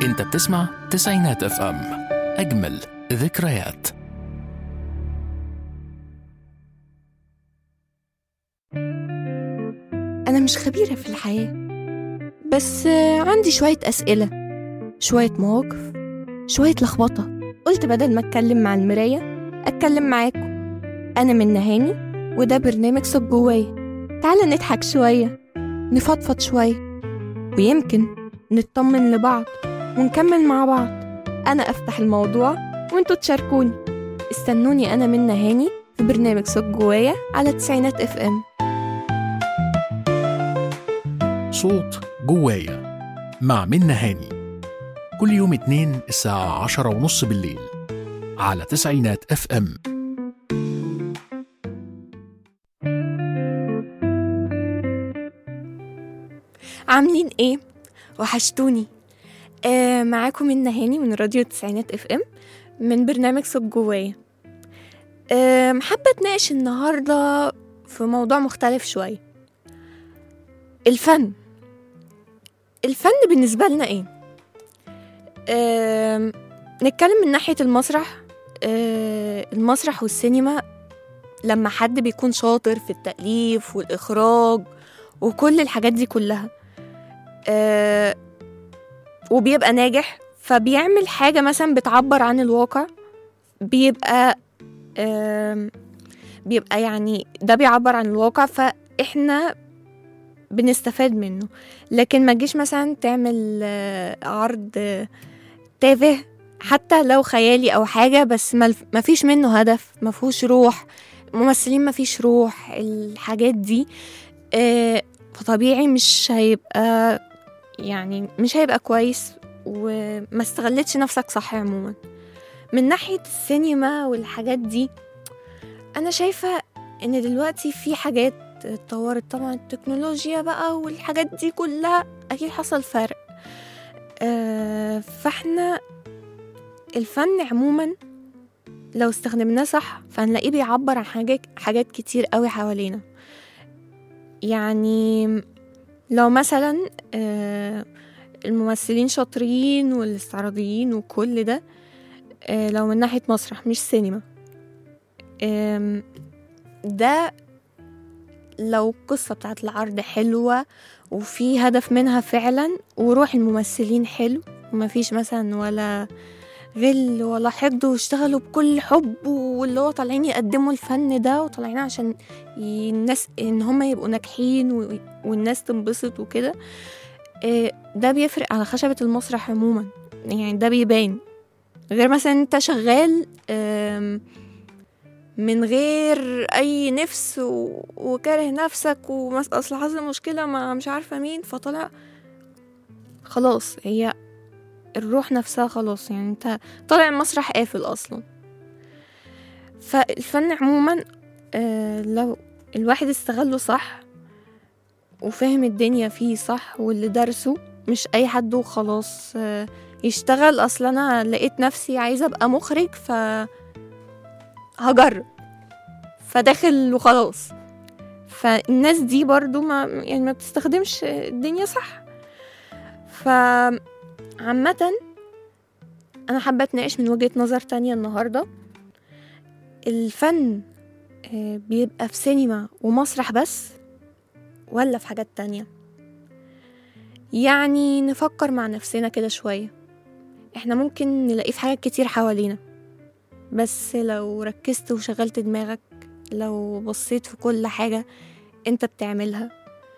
انت بتسمع تسعينات اف ام اجمل ذكريات أنا مش خبيرة في الحياة بس آه، عندي شوية أسئلة شوية مواقف شوية لخبطة قلت بدل ما أتكلم مع المراية أتكلم معاكم أنا من نهاني وده برنامج صوت جوايا تعالى نضحك شوية نفضفض شوية ويمكن نطمن لبعض ونكمل مع بعض أنا أفتح الموضوع وانتوا تشاركوني استنوني أنا من نهاني في برنامج صوت جوايا على تسعينات اف ام صوت جوايا مع منى هاني كل يوم اتنين الساعة عشرة ونص بالليل على تسعينات اف ام عاملين ايه وحشتوني آه معاكم من نهاني من راديو التسعينات اف ام من برنامج صوت جوايا آه حابة اتناقش النهاردة في موضوع مختلف شوية الفن الفن بالنسبة لنا ايه آه نتكلم من ناحية المسرح آه المسرح والسينما لما حد بيكون شاطر في التأليف والإخراج وكل الحاجات دي كلها آه وبيبقى ناجح فبيعمل حاجة مثلا بتعبر عن الواقع بيبقى آه بيبقى يعني ده بيعبر عن الواقع فإحنا بنستفاد منه لكن ما تجيش مثلا تعمل آه عرض آه تافه حتى لو خيالي أو حاجة بس ما فيش منه هدف ما فيهوش روح ممثلين ما فيش روح الحاجات دي آه فطبيعي مش هيبقى يعني مش هيبقى كويس وما استغلتش نفسك صح عموما من ناحية السينما والحاجات دي أنا شايفة إن دلوقتي في حاجات اتطورت طبعا التكنولوجيا بقى والحاجات دي كلها أكيد حصل فرق أه فاحنا الفن عموما لو استخدمناه صح فهنلاقيه بيعبر عن حاجات حاجات كتير قوي حوالينا يعني لو مثلا آه الممثلين شاطرين والاستعراضيين وكل ده آه لو من ناحية مسرح مش سينما آه ده لو القصة بتاعت العرض حلوة وفي هدف منها فعلا وروح الممثلين حلو ومفيش مثلا ولا غل ولا حقد واشتغلوا بكل حب واللي هو طالعين يقدموا الفن ده وطالعين عشان الناس ان هم يبقوا ناجحين والناس تنبسط وكده ده بيفرق على خشبة المسرح عموما يعني ده بيبان غير مثلا انت شغال من غير اي نفس وكاره نفسك اصل حصل مشكلة مع مش عارفة مين فطلع خلاص هي الروح نفسها خلاص يعني انت طالع المسرح قافل اصلا فالفن عموما آه لو الواحد استغله صح وفهم الدنيا فيه صح واللي درسه مش اي حد وخلاص آه يشتغل اصلا انا لقيت نفسي عايزه ابقى مخرج ف هجرب فداخل وخلاص فالناس دي برضو ما يعني ما بتستخدمش الدنيا صح ف عامة أنا حابة أتناقش من وجهة نظر تانية النهاردة الفن بيبقى في سينما ومسرح بس ولا في حاجات تانية يعني نفكر مع نفسنا كده شوية احنا ممكن نلاقيه في حاجات كتير حوالينا بس لو ركزت وشغلت دماغك لو بصيت في كل حاجة انت بتعملها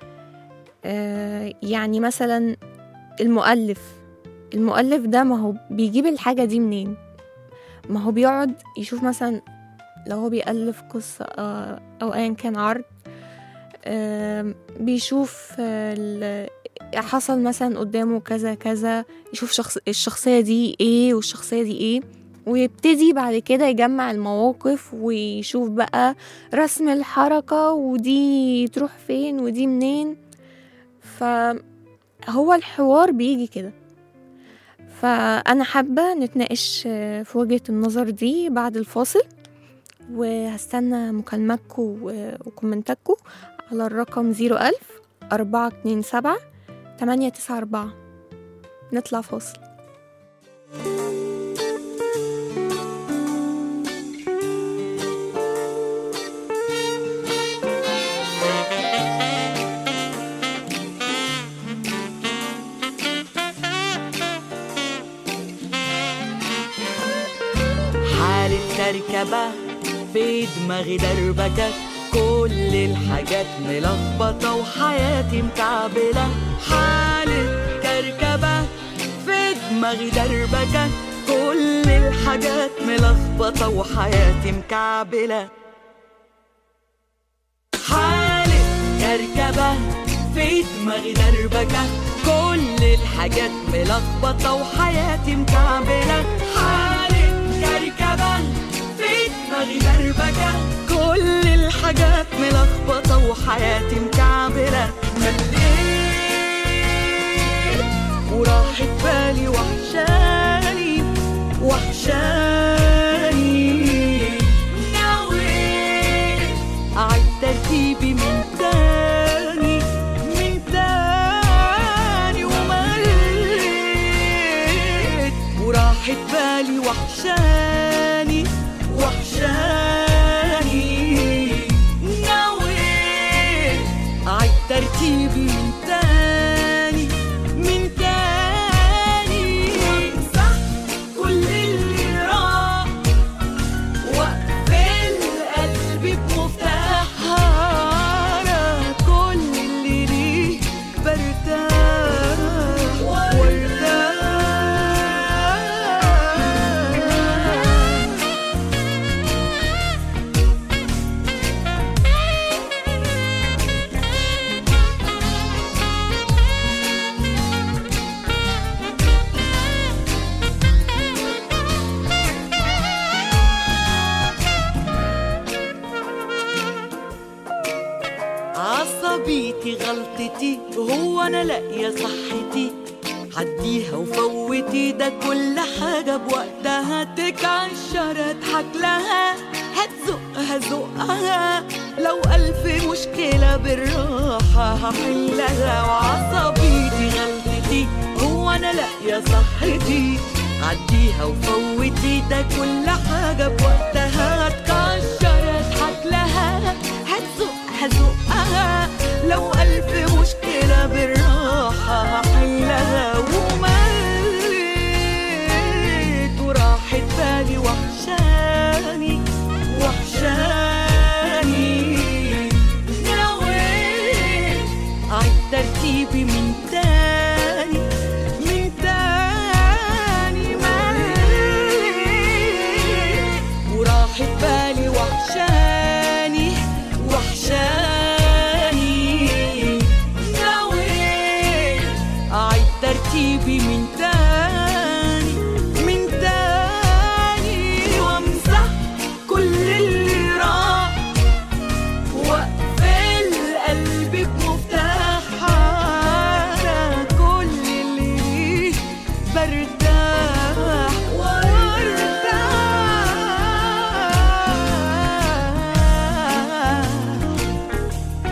يعني مثلا المؤلف المؤلف ده ما هو بيجيب الحاجة دي منين ما هو بيقعد يشوف مثلا لو هو بيألف قصة أو أيا كان عرض بيشوف حصل مثلا قدامه كذا كذا يشوف شخص الشخصية دي ايه والشخصية دي ايه ويبتدي بعد كده يجمع المواقف ويشوف بقى رسم الحركة ودي تروح فين ودي منين فهو الحوار بيجي كده فأنا حابة نتناقش في وجهة النظر دي بعد الفاصل وهستنى مكالماتكم وكومنتاتكم على الرقم زيرو ألف أربعة اتنين سبعة تمانية تسعة أربعة نطلع فاصل حالة كركبة في دماغي دربكة كل الحاجات ملخبطة وحياتي مكعبلة حالة كركبة في دماغي دربكة كل الحاجات ملخبطة وحياتي مكعبلة حالة كركبة في دماغي دربكة كل الحاجات ملخبطة وحياتي مكعبلة حالة كركبة في دماغي دربكة كل الحاجات ملخبطة وحياتي مكعبلة مليت وراحت بالي وحشاني وحشاني نويت أعيد ترتيبي من تاني من تاني ومليت وراحت بالي وحشاني وحشاني نويت أعيد ترتيبي من تاني من تاني وامسح كل اللي راح واقفل قلبي بمفتاحها أنا كل اللي ليه برتاح وارتاح عصبيتي غلطتي هو انا لاقيه صحتي عديها وفوتي ده كل حاجة بوقتها تكعشر اضحك لها هتزقها زقها لو ألف مشكلة بالراحة هحلها وعصبيتي غلطتي هو أنا لاقية صحتي عديها وفوتي ده كل حاجة بوقتها هتكشر اضحك لها هتزقها زقها لو ألف مشكلة بالراحة هحلها ومليت وراحت بالي وحشاني وحشاني نويت أعيد ترتيبي من تاني من تاني مليت وراحت بالي وحشاني وحشاني نويت أعيد ترتيبي من تاني من تاني وامسح كل اللي راح واقفل قلبي بمفتاحها أنا كل اللي برتاح وارتاح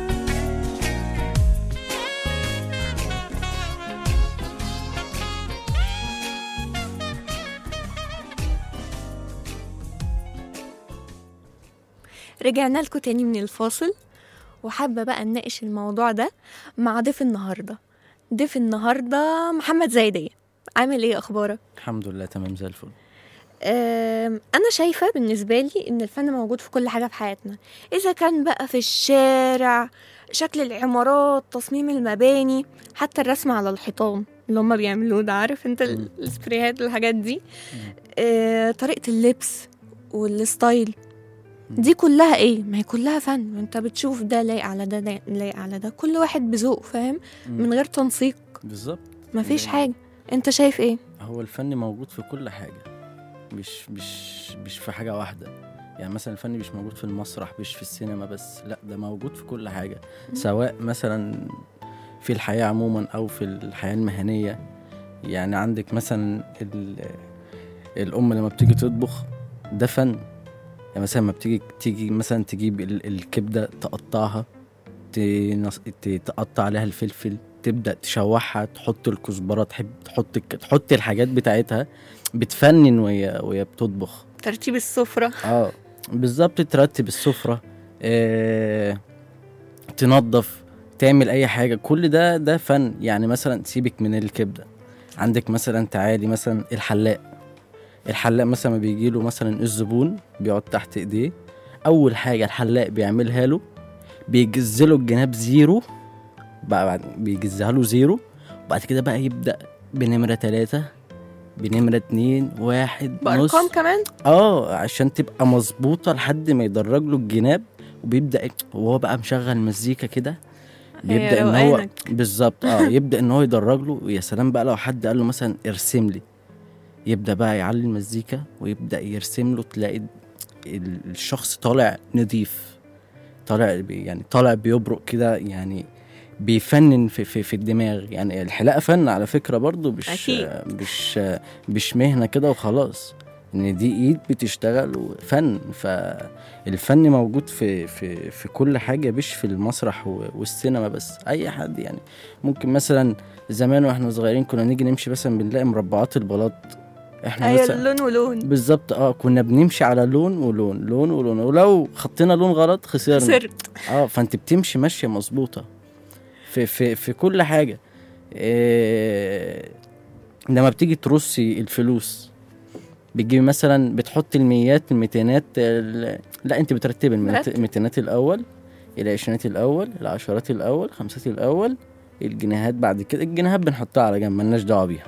رجعنا لكم تاني من الفاصل وحابة بقى نناقش الموضوع ده مع ضيف النهاردة ضيف النهاردة محمد زايدية عامل ايه اخبارك؟ الحمد لله تمام زي الفل أم، أنا شايفة بالنسبة لي إن الفن موجود في كل حاجة في حياتنا إذا كان بقى في الشارع شكل العمارات تصميم المباني حتى الرسم على الحيطان اللي هما بيعملوه ده عارف انت ال- مم. السبريهات والحاجات دي أه طريقة اللبس والستايل دي كلها ايه ما هي كلها فن انت بتشوف ده لايق على ده ده لايق على ده كل واحد بذوق فاهم من غير تنسيق بالظبط مفيش يعني حاجة انت شايف ايه هو الفن موجود في كل حاجة مش مش مش في حاجة واحدة يعني مثلا الفن مش موجود في المسرح مش في السينما بس لا ده موجود في كل حاجة سواء مثلا في الحياة عموما أو في الحياة المهنية يعني عندك مثلا ال- الأم لما بتيجي تطبخ ده فن يعني مثلا لما بتيجي تيجي مثلا تجيب ال- الكبدة تقطعها تنص- ت- تقطع عليها الفلفل تبدا تشوحها تحط الكزبره تحب تحط الك- تحط الحاجات بتاعتها بتفنن وهي وهي بتطبخ ترتيب السفرة اه بالظبط ترتب السفره آه، تنظف تعمل اي حاجه كل ده ده فن يعني مثلا سيبك من الكبده عندك مثلا تعالي مثلا الحلاق الحلاق مثلا ما بيجي له مثلا الزبون بيقعد تحت ايديه اول حاجه الحلاق بيعملها له بيجزله الجناب زيرو بقى بعد بيجزها له زيرو وبعد كده بقى يبدا بنمره ثلاثة بنمره اتنين واحد نص بأرقام كمان اه عشان تبقى مظبوطه لحد ما يدرج له الجناب وبيبدا وهو بقى مشغل مزيكا كده هي بيبدا ان هو روقانك. بالظبط اه يبدا ان هو يدرج له ويا سلام بقى لو حد قال له مثلا ارسم لي يبدا بقى يعلي المزيكا ويبدا يرسم له تلاقي ال- الشخص طالع نضيف طالع بي- يعني طالع بيبرق كده يعني بيفنن في, في, في الدماغ يعني الحلاقه فن على فكره برضو مش أكيد. مش مش مهنه كده وخلاص ان دي ايد بتشتغل وفن فالفن موجود في في في كل حاجه مش في المسرح و- والسينما بس اي حد يعني ممكن مثلا زمان واحنا صغيرين كنا نيجي نمشي مثلا بنلاقي مربعات البلاط احنا ايوه مثلا لون ولون بالظبط اه كنا بنمشي على لون ولون لون ولون ولو خطينا لون غلط خسرنا خسرت اه فانت بتمشي ماشيه مظبوطه في في في كل حاجه إيه لما بتيجي ترصي الفلوس بتجيبي مثلا بتحط الميات الميتينات ال- لا انت بترتبي الميت- مرتب. الميتينات الاول العشرينات الاول العشرات الاول خمسات الاول الجنيهات بعد كده الجنيهات بنحطها على جنب ملناش دعوه بيها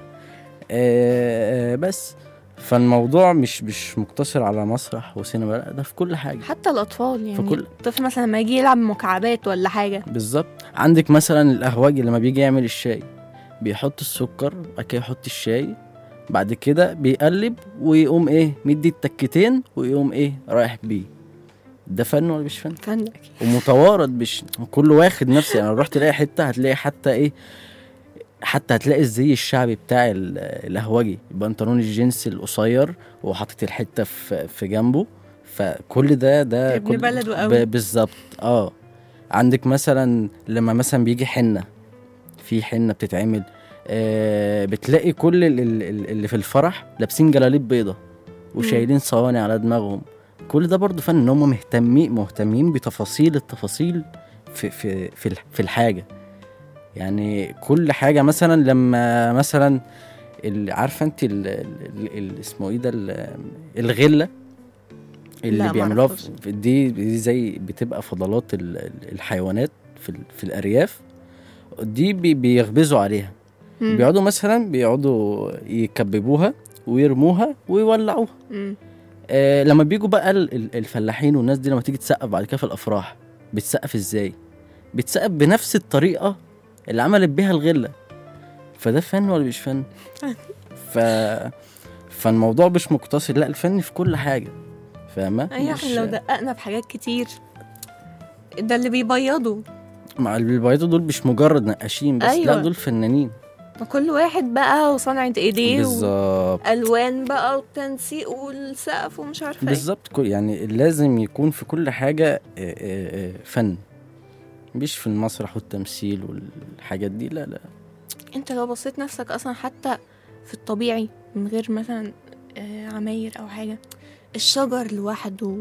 آه بس فالموضوع مش مش مقتصر على مسرح وسينما لا ده في كل حاجه حتى الأطفال يعني فكل- الطفل مثلا لما يجي يلعب مكعبات ولا حاجة بالظبط عندك مثلا القهوجي لما بيجي يعمل الشاي بيحط السكر بعد كده يحط الشاي بعد كده بيقلب ويقوم ايه مدي التكتين ويقوم ايه رايح بيه ده فن ولا مش فن فن أكيد ومتوارد مش كل واخد نفسه يعني لو رحت تلاقي حته هتلاقي حتى ايه حتى هتلاقي الزي الشعبي بتاع ال- القهوجي البنطلون الجينز القصير وحاطط الحته في في جنبه فكل ده ده ابن كل بلده قوي. ب- بالظبط اه عندك مثلا لما مثلا بيجي حنه في حنه بتتعمل آه بتلاقي كل ال- ال- ال- اللي في الفرح لابسين جلاليب بيضه وشايلين صواني على دماغهم كل ده برضو فن ان هم مهتمين مهتمين بتفاصيل التفاصيل في في في الح- في الحاجه يعني كل حاجه مثلا لما مثلا ال- عارفه انت ال- ال- ال- اسمه ايه ده ال- الغله لا، اللي ما بيعملوها أعرفوش. في دي دي زي بتبقى فضلات ال- ال- الحيوانات في ال- في الارياف دي بي- بيخبزوا عليها مم. بيقعدوا مثلا بيقعدوا يكببوها ويرموها ويولعوها مم. آه لما بيجوا بقى ال- ال- الفلاحين والناس دي لما تيجي تسقف بعد كده في الافراح بتسقف ازاي بتسقف بنفس الطريقه اللي عملت بيها الغله فده فن ولا مش فن ف فالموضوع مش مقتصر لا الفن في كل حاجه فاهمه أي مش- احنا لو دققنا في حاجات كتير ده اللي بيبيضوا مع البيضة دول مش مجرد نقاشين بس أيوة. لا دول فنانين وكل واحد بقى وصنعة ايديه بالظبط والوان بقى والتنسيق والسقف ومش عارفه ايه بالظبط كل- يعني لازم يكون في كل حاجة آه، آه، آه، فن مش في المسرح والتمثيل والحاجات دي لا لا انت لو بصيت نفسك اصلا حتى في الطبيعي من غير مثلا آه، عماير او حاجه الشجر لوحده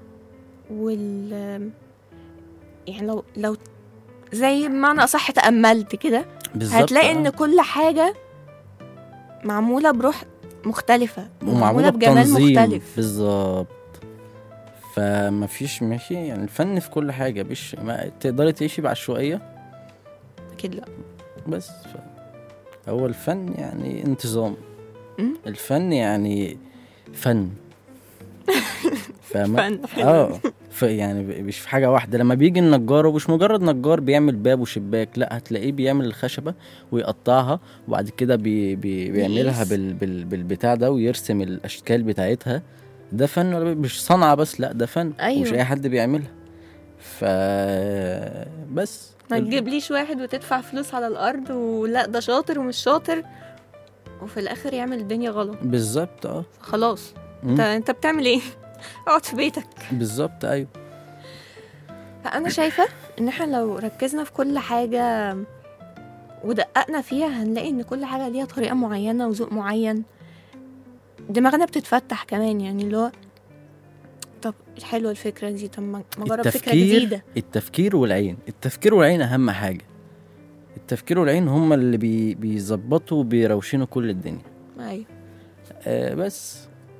وال يعني لو لو زي بمعنى اصح تاملت كده بالظبط هتلاقي آه. ان كل حاجه معموله بروح مختلفه ومعمولة بجمال بتنظيم مختلف بالظبط فما فيش ماشي يعني الفن في كل حاجة مش ما تقدري تعيشي بعشوائية اكيد لا بس ف... هو الفن يعني انتظام مم. الفن يعني فن فاهمة؟ فن حلو. اه ف يعني ب- مش في حاجة واحدة لما بيجي النجار ومش مجرد نجار بيعمل باب وشباك لا هتلاقيه بيعمل الخشبة ويقطعها وبعد كده بي بي بيعملها يقيس. بال بال بالبتاع ده ويرسم الأشكال بتاعتها ده فن ولا مش صنعة بس لا ده فن أيوة. ومش أي حد بيعملها ف بس ما تجيبليش واحد وتدفع فلوس على الارض ولا ده شاطر ومش شاطر وفي الاخر يعمل الدنيا غلط بالظبط اه خلاص مم. انت انت بتعمل ايه اقعد في بيتك بالظبط ايوه فانا شايفه ان احنا لو ركزنا في كل حاجه ودققنا فيها هنلاقي ان كل حاجه ليها طريقه معينه وذوق معين دماغنا بتتفتح كمان يعني اللي هو طب حلوه الفكره دي طب ما ما اجرب فكره التفكير جديده التفكير والعين التفكير والعين اهم حاجه التفكير والعين هما اللي بي بيظبطوا وبيروشنوا كل الدنيا ايوه آه بس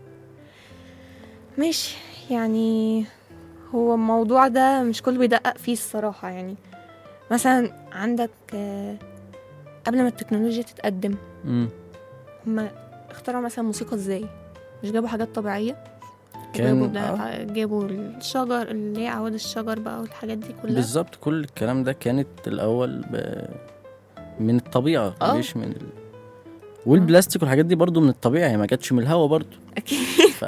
ماشي يعني هو الموضوع ده مش كله بيدقق فيه الصراحة يعني مثلا عندك آه، قبل ما التكنولوجيا تتقدم مم. هما اخترعوا مثلا موسيقى ازاي مش جابوا حاجات طبيعية كان- جابوا, ده آه. جابوا الشجر اللي هي أعواد الشجر بقى والحاجات دي كلها بالظبط كل الكلام ده كانت الاول ب... من الطبيعه آه. مش من ال... والبلاستيك والحاجات دي برضو من الطبيعه هي ما جاتش من الهوا برضو أكيد ف...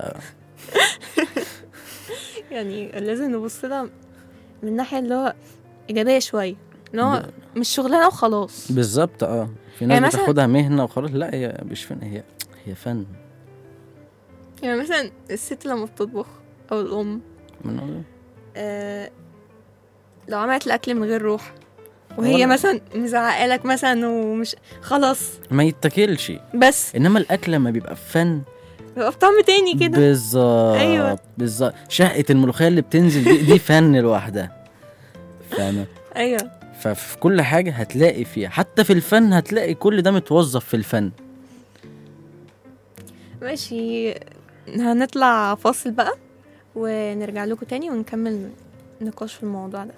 يعني لازم نبص لها من الناحية اللي هو إيجابية شوية اللي هو ب- مش شغلانة وخلاص بالظبط اه في ناس يعني مثلا- بتاخدها مهنه وخلاص لا هي مش فن هي هي فن يعني مثلا الست لما بتطبخ أو الأم من آه، لو عملت الاكل من غير روح وهي ولا- مثلا مزعقه لك مثلا ومش خلاص ما يتاكلش بس انما الاكل لما بيبقى بفن بيبقى بطعم تاني كده بالظبط أيوة. بالظبط شقه الملوخيه اللي بتنزل دي, دي فن لوحدها فاهمه ايوه ففي كل حاجه هتلاقي فيها حتى في الفن هتلاقي كل ده متوظف في الفن ماشي هنطلع فاصل بقى ونرجع لكم تاني ونكمل نقاش في الموضوع ده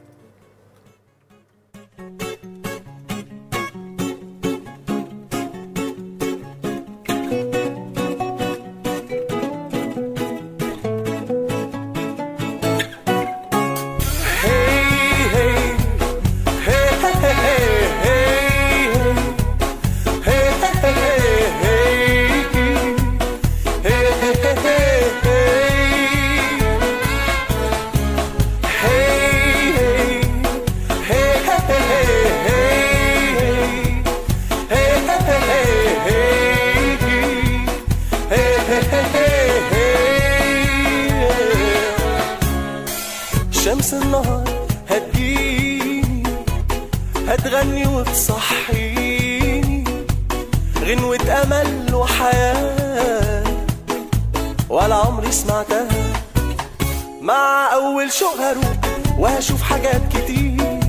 شمس النهار هتجيني هتغني وتصحيني غنوة أمل وحياة ولا عمري سمعتها مع أول شوق هروح وهشوف حاجات كتير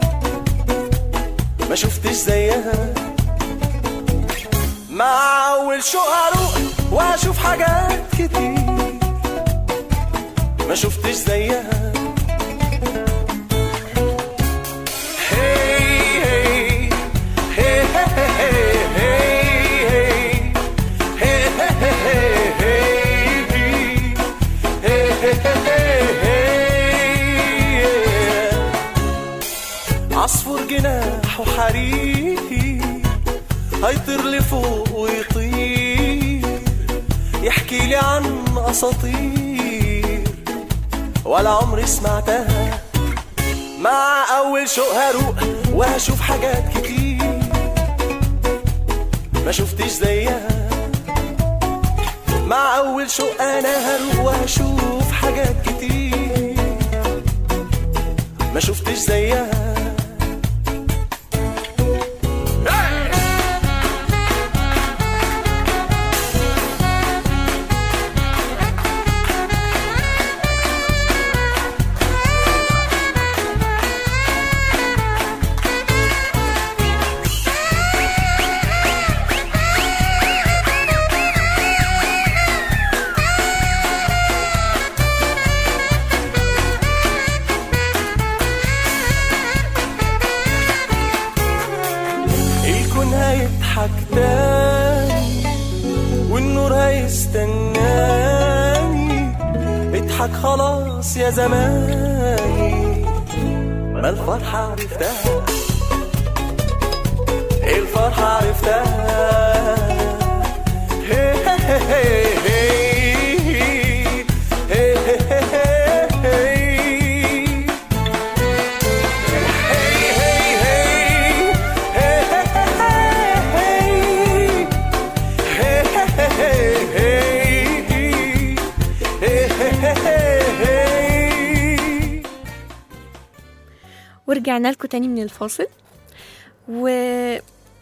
ما شفتش زيها مع أول شوق هروح وهشوف حاجات كتير ما شفتش زيها هي هي عصفور جناح وحرير هيطير لفوق ويطير يحكي لي عن اساطير ولا عمري سمعتها مع اول شوق هروق وهشوف حاجات كتير ما شفتش زيها مع اول شوق انا هروق وهشوف حاجات كتير ما شفتش زيها الكون هيضحك تاني والنور هيستناني اضحك خلاص يا زماني ما الفرحة عرفتها الفرحة عرفتها هي هي هي هي هي هي ورجعنا لكم تاني من الفاصل و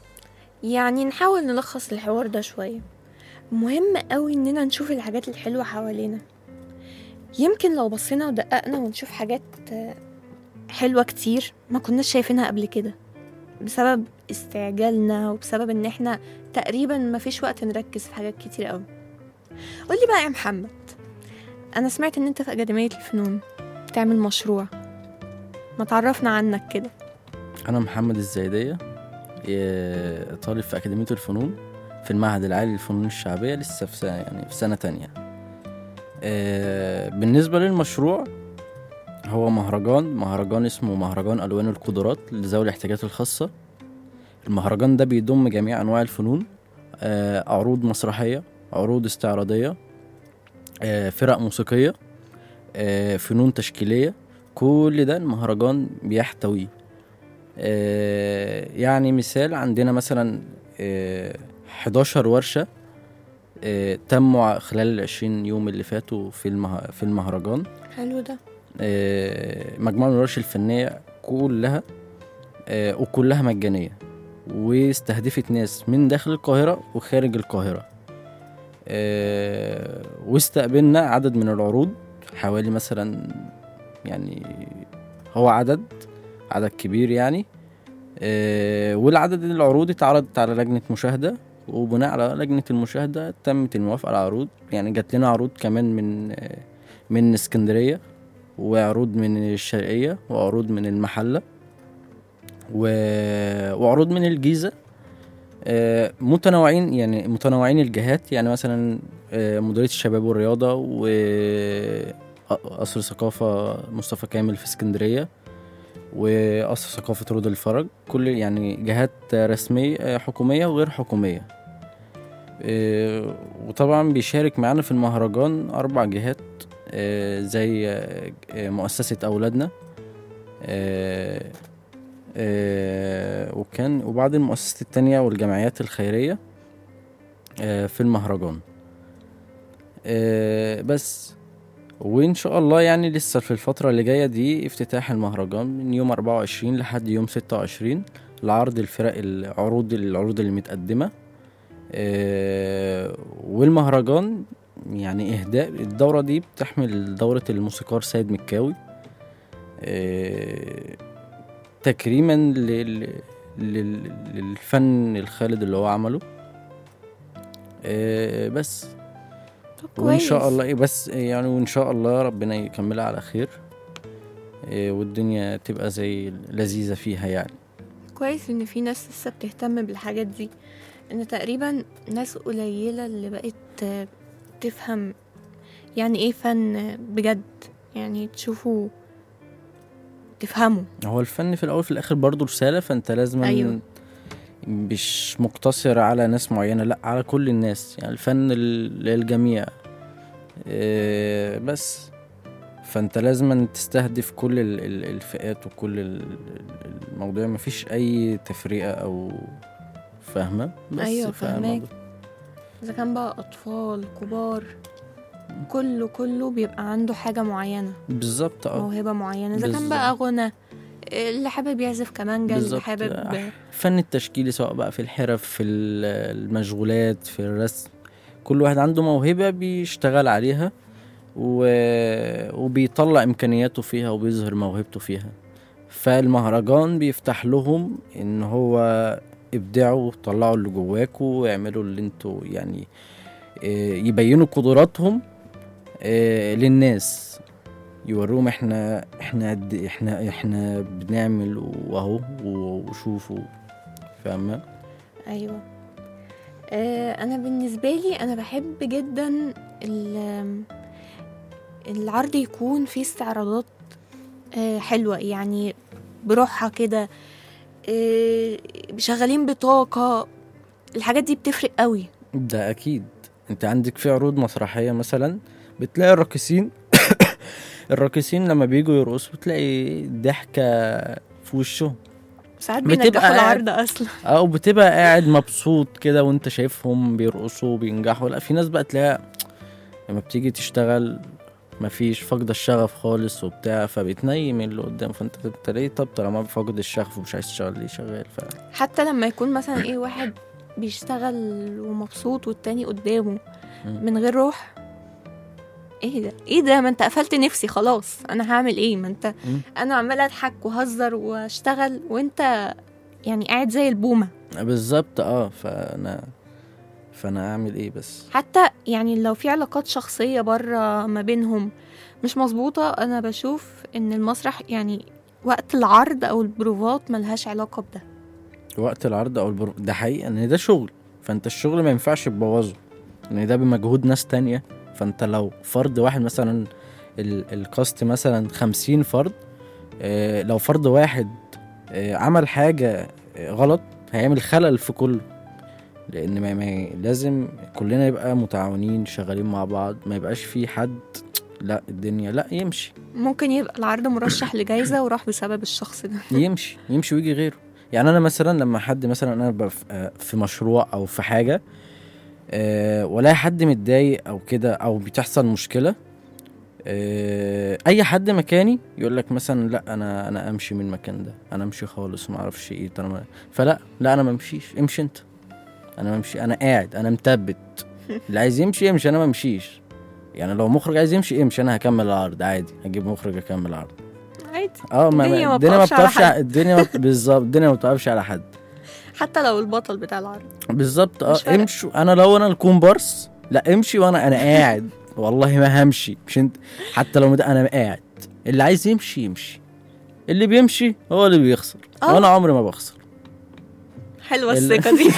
يعني نحاول نلخص الحوار ده شوية مهم قوي إننا نشوف الحاجات الحلوة حوالينا يمكن لو بصينا ودققنا ونشوف حاجات آه، حلوة كتير ما كناش شايفينها قبل كده بسبب استعجالنا وبسبب ان احنا تقريبا ما فيش وقت نركز في حاجات كتير قوي قولي بقى يا محمد انا سمعت ان انت في اكاديمية الفنون بتعمل مشروع ما تعرفنا عنك كده انا محمد الزايديه إيه، طالب في اكاديميه الفنون في المعهد العالي للفنون الشعبيه لسه في سنه يعني في سنه تانية إيه، بالنسبه للمشروع هو مهرجان مهرجان اسمه مهرجان الوان القدرات لذوي الاحتياجات الخاصه المهرجان ده بيضم جميع انواع الفنون آه، عروض مسرحيه عروض استعراضيه آه، فرق موسيقيه آه، فنون تشكيليه كل ده المهرجان بيحتويه آه، يعني مثال عندنا مثلا آه، 11 ورشة آه، تموا خلال العشرين يوم اللي فاتوا في المه... في المهرجان حلو ده آه، مجموعة من الورش الفنية كلها آه، وكلها مجانية واستهدفت ناس من داخل القاهرة وخارج القاهرة آه، واستقبلنا عدد من العروض حوالي مثلا يعني هو عدد عدد كبير يعني آه، والعدد العروض اتعرضت على لجنة مشاهدة وبناء على لجنة المشاهدة تمت الموافقة على العروض يعني جات لنا عروض كمان من آه، من اسكندرية وعروض من الشرقية وعروض من المحلة و... وعروض من الجيزة آه، متنوعين يعني متنوعين الجهات يعني مثلا آه، مديرية الشباب والرياضة وقصر ثقافة مصطفى كامل في اسكندرية وقصر ثقافة رود الفرج كل يعني جهات رسمية آه، حكومية وغير حكومية آه، وطبعا بيشارك معانا في المهرجان أربع جهات آه، زي آه، آه، مؤسسة أولادنا آه، آه، وكان وبعض المؤسسات التانية والجمعيات الخيرية آه، في المهرجان آه، بس وإن شاء الله يعني لسه في الفترة اللي جاية دي افتتاح المهرجان من يوم 24 لحد يوم 26 لعرض الفرق العروض العروض اللي متقدمة آه، والمهرجان يعني إهداء الدورة دي بتحمل دورة الموسيقار سيد مكاوي آه، تكريما لل... لل... للفن الخالد اللي هو عمله آه، بس طب وان شاء كويس. الله إيه بس يعني وان شاء الله ربنا يكملها على خير إيه، والدنيا تبقى زي لذيذة فيها يعني كويس ان في ناس لسه بتهتم بالحاجات دي ان تقريبا ناس قليلة اللي بقت آه، تفهم يعني ايه فن بجد يعني تشوفوا تفهموا هو الفن في الاول في الاخر برضه رسالة فانت لازم أيوة. مش مقتصر على ناس معينة لا على كل الناس يعني الفن لل- للجميع إيه، بس فانت لازم تستهدف كل ال- ال- الفئات وكل ال- ال- المواضيع مفيش اي تفرقة او فاهمة بس أيوة، فاهمة فاهماك. اذا كان بقى اطفال كبار كله كله بيبقى عنده حاجة معينة بالظبط اه موهبة معينة اذا كان بالظبط. بقى غنى اللي حابب يعزف كمانجا اللي بالظبط. حابب الفن التشكيلي سواء بقى في الحرف في ال- المشغولات في الرسم كل واحد عنده موهبة بيشتغل عليها و... وبيطلع إمكانياته فيها وبيظهر موهبته فيها فالمهرجان بيفتح لهم إن هو ابدعوا طلعوا اللي جواكوا واعملوا اللي انتوا يعني آه، يبينوا قدراتهم آه، للناس يوروهم احنا احنا قد احنا احنا بنعمل واهو وشوفوا فاهمة ايوه آه انا بالنسبه لي انا بحب جدا ال- العرض يكون فيه استعراضات آه حلوه يعني بروحها كده آه شغالين بطاقه الحاجات دي بتفرق قوي ده اكيد انت عندك في عروض مسرحية مثلا بتلاقي الراقصين الراقصين لما بيجوا يرقصوا بتلاقي ضحكة في وشهم ساعات بتبقى بينجحوا قاعد- العرض اصلا او بتبقى قاعد مبسوط كده وانت شايفهم بيرقصوا وبينجحوا لا في ناس بقى تلاقيها لما بتيجي تشتغل مفيش فاقدة الشغف خالص وبتاع فبتنيم اللي قدام فانت انت ليه طب طالما فاقد الشغف ومش عايز تشتغل ليه شغال ف حتى لما يكون مثلا ايه واحد بيشتغل ومبسوط والتاني قدامه مم. من غير روح ايه ده ايه ده ما انت قفلت نفسي خلاص انا هعمل ايه ما انت مم. انا عماله اضحك وهزر واشتغل وانت يعني قاعد زي البومه بالظبط اه فانا فانا اعمل ايه بس حتى يعني لو في علاقات شخصيه بره ما بينهم مش مظبوطه انا بشوف ان المسرح يعني وقت العرض او البروفات ملهاش علاقه بده وقت العرض او البر... ده حقيقة ان ده شغل فانت الشغل ما ينفعش تبوظه ان ده بمجهود ناس تانية فانت لو فرد واحد مثلا ال... الكاست مثلا خمسين فرد آه لو فرد واحد آه عمل حاجة آه غلط هيعمل خلل في كله لان ما... ما لازم كلنا يبقى متعاونين شغالين مع بعض ما يبقاش في حد لا الدنيا لا يمشي ممكن يبقى العرض مرشح لجائزه وراح بسبب الشخص ده يمشي يمشي ويجي غيره يعني انا مثلا لما حد مثلا انا ببقى في- آه، في مشروع او في حاجه أه ولا حد متضايق او كده او بتحصل مشكله أه اي حد مكاني يقول لك مثلا لا انا انا امشي من المكان ده انا امشي خالص ما اعرفش ايه طالما فلا لا انا ما امشيش امشي انت انا ما امشي انا قاعد انا مثبت اللي عايز يمشي يمشي انا ما امشيش يعني لو مخرج عايز يمشي امشي انا هكمل العرض عادي هجيب مخرج اكمل العرض عادي اه ما الدنيا ما الدنيا ما بتقفش على بتقفش حد. ع- الدنيا ما بالظبط الدنيا ما بتقفش على حد حتى لو البطل بتاع العرض بالظبط اه مش فارقة. امشوا انا لو انا الكومبارس لا امشي وانا انا قاعد والله ما همشي مش انت حتى لو مد- انا قاعد اللي عايز يمشي يمشي اللي بيمشي هو اللي بيخسر آه. وانا عمري ما بخسر حلوه ال- الثقه دي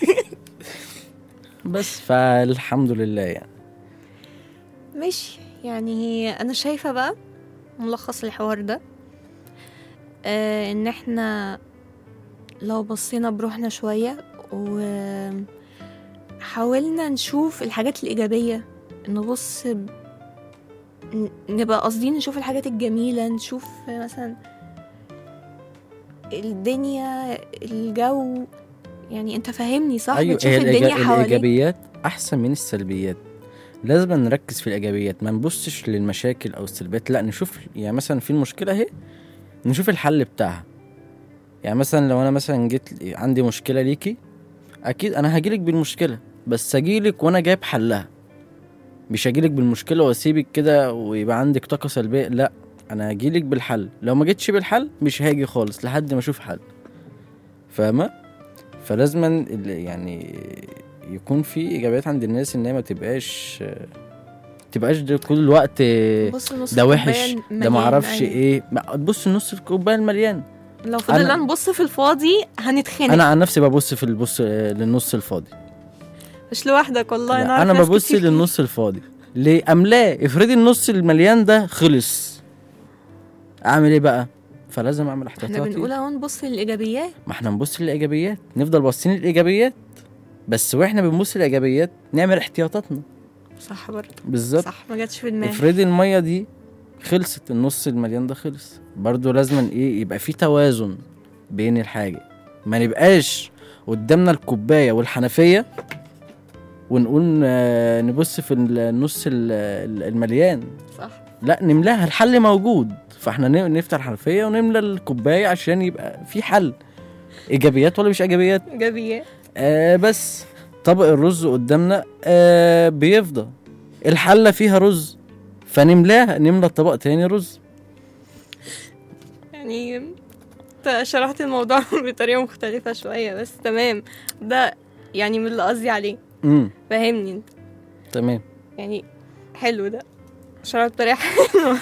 بس فالحمد لله يعني ماشي يعني انا شايفه بقى ملخص الحوار ده آه ان احنا لو بصينا بروحنا شويه وحاولنا نشوف الحاجات الايجابيه نبص ب... ن- نبقى قاصدين نشوف الحاجات الجميله نشوف مثلا الدنيا الجو يعني انت فاهمني صح ايوه بتشوف هي الدنيا الإيجا- حواليك الايجابيات احسن من السلبيات لازم نركز في الايجابيات ما نبصش للمشاكل او السلبيات لا نشوف يعني مثلا في المشكله اهي نشوف الحل بتاعها يعني مثلا لو انا مثلا جيت عندي مشكله ليكي اكيد انا هجيلك بالمشكله بس هجيلك وانا جايب حلها مش هجيلك بالمشكله واسيبك كده ويبقى عندك طاقه سلبيه لا انا هجيلك بالحل لو ما جيتش بالحل مش هاجي خالص لحد ما اشوف حل فاهمه فلازما ال- يعني يكون في ايجابيات عند الناس ان هي ما تبقاش تبقاش ده كل الوقت بص نص ده الكوباية وحش ده المليان، ما اعرفش أيوة. ايه ما- تبص نص الكوبايه المليان لو فضلنا أنا- نبص في الفاضي هنتخانق انا عن نفسي ببص في البص للنص الفاضي مش لوحدك والله انا لا، عارف انا ناس ببص كتير. للنص الفاضي ليه املاه افرضي النص المليان ده خلص اعمل ايه بقى فلازم اعمل احنا احتياطاتي بنقول اهو نبص للايجابيات ما احنا نبص للايجابيات نفضل باصين للايجابيات بس واحنا بنبص للايجابيات نعمل احتياطاتنا صح برضه بالظبط صح ما جاتش في دماغي افرضي الميه دي خلصت النص المليان ده خلص برضو لازم ايه يبقى في توازن بين الحاجه ما نبقاش قدامنا الكوبايه والحنفيه ونقول آه، نبص في النص ال- ال- المليان صح لا نملاها الحل موجود فاحنا ن- نفتح الحنفيه ونملى الكوبايه عشان يبقى في حل ايجابيات ولا مش ايجابيات ايجابيات آه بس طبق الرز قدامنا آه بيفضى الحله فيها رز فنملاها نملى الطبق تاني رز يعني انت شرحت الموضوع بطريقه مختلفه شويه بس تمام ده يعني من اللي قصدي عليه امم فاهمني انت تمام يعني حلو ده شرحت بطريقه حلوه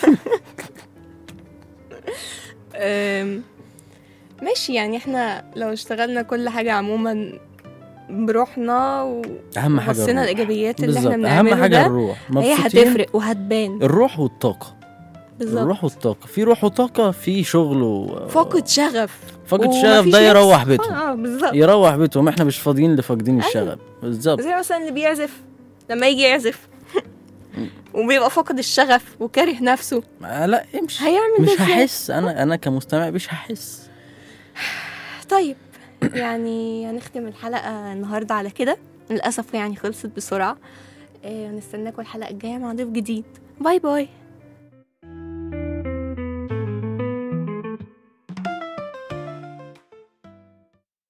أم، ماشي يعني احنا لو اشتغلنا كل حاجه عموما بروحنا و... اهم حاجه وبصينا الروح. الايجابيات اللي بالظبط احنا اهم بنعمله حاجه ده الروح هي مبسوطين هتفرق وهتبان الروح والطاقه بالظبط الروح والطاقه في روح وطاقه في شغل و... فقد شغف فقد ومفيش شغف ده نفس. يروح بيتهم اه بالظبط يروح بيتهم احنا مش فاضيين لفاقدين الشغف بالظبط زي مثلا اللي بيعزف لما يجي يعزف وبيبقى فاقد الشغف وكاره نفسه آه لا امشي هيعمل مش ده ازاي؟ هحس انا انا كمستمع مش هحس طيب يعني هنختم الحلقة النهاردة على كده للأسف يعني خلصت بسرعة آه، هنستناكم الحلقة الجاية مع ضيف جديد باي باي